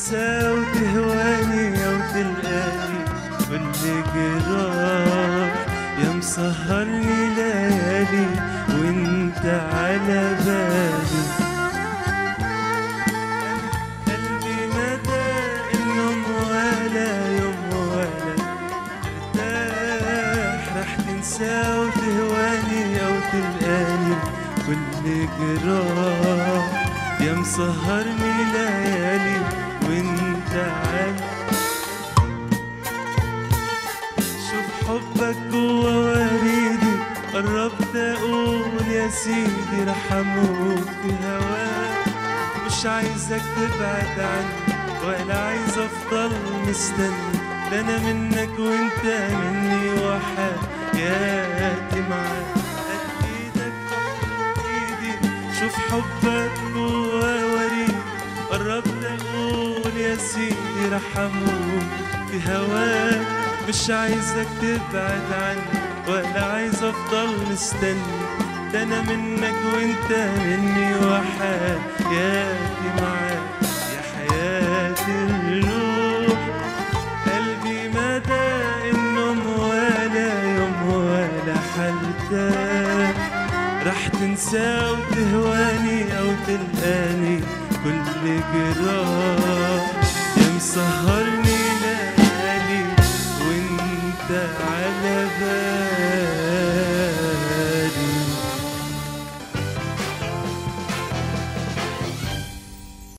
تنسى وتهواني أو تلقاني كل جراح يا مسهرني ليالي وانت على بالي قلبي مدى اليوم ولا يوم ولا ارتاح راح تنسى وتهواني او تلقاني كل جراح يا مسهرني ليالي وانت عالي شوف حبك جوا وريدي قربت اقول يا سيدي رح اموت في هواك مش عايزك تبعد عني ولا عايز افضل مستني ده انا منك وانت مني وحياتي معاك هات ايدك تحت ايدي شوف حبك جوا وريدي قربت اقول يا سيدي رح اموت في هواك مش عايزك تبعد عني ولا عايز افضل مستني ده انا منك وانت مني وحياتي معاك يا حياة الروح قلبي مدى النوم ولا يوم ولا حلتك راح تنسى وتهواني او تلقاني كل جراح يا مسهرني